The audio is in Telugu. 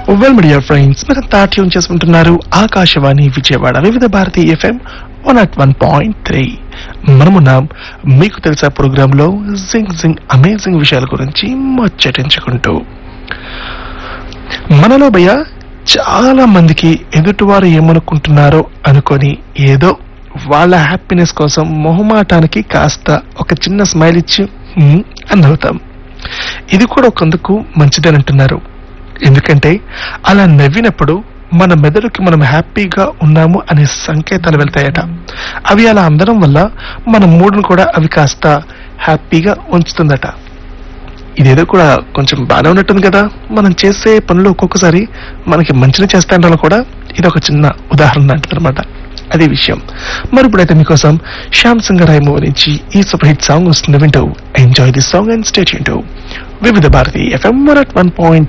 వెల్ మీడియా ఫ్రెండ్స్ మీరు తాట్యం చేసుకుంటున్నారు Akashvani Vijayawada Vividh Bharati FM one at one point three మనమున్నాం మీకు తెలుసా ప్రోగ్రామ్ లో జింగ్ జింగ్ అమేజింగ్ విషయాల గురించి ముచ్చటించుకుంటూ మనలో భయ చాలా మందికి ఎదుటివారు ఏమనుకుంటున్నారో అనుకొని ఏదో వాళ్ళ హ్యాపీనెస్ కోసం మొహమాటానికి కాస్త ఒక చిన్న స్మైల్ ఇచ్చి "హ్మ్" అని నవ్వుతాం ఇది కూడా ఒకందుకు మంచిదని ఎందుకంటే అలా నవ్వినప్పుడు మన మెదడుకి మనం హ్యాపీగా ఉన్నాము అనే సంకేతాలు వెళ్తాయట అవి అలా అందడం వల్ల మన మూడును కూడా అవి కాస్త హ్యాపీగా ఉంచుతుందట ఇదేదో కూడా కొంచెం బాగానే ఉన్నట్టుంది కదా మనం చేసే పనులు ఒక్కొక్కసారి మనకి మంచిని చేస్తాండాలో కూడా ఇది ఒక చిన్న ఉదాహరణ లాంటిది అనమాట అదే విషయం మరి ఇప్పుడైతే మీకోసం శ్యామ్ సింగరాయ్ మూవీ నుంచి ఈ సూపర్ హిట్ సాంగ్ వస్తుంది వింటూ enjoy the song and state Vividh Bharati FM one point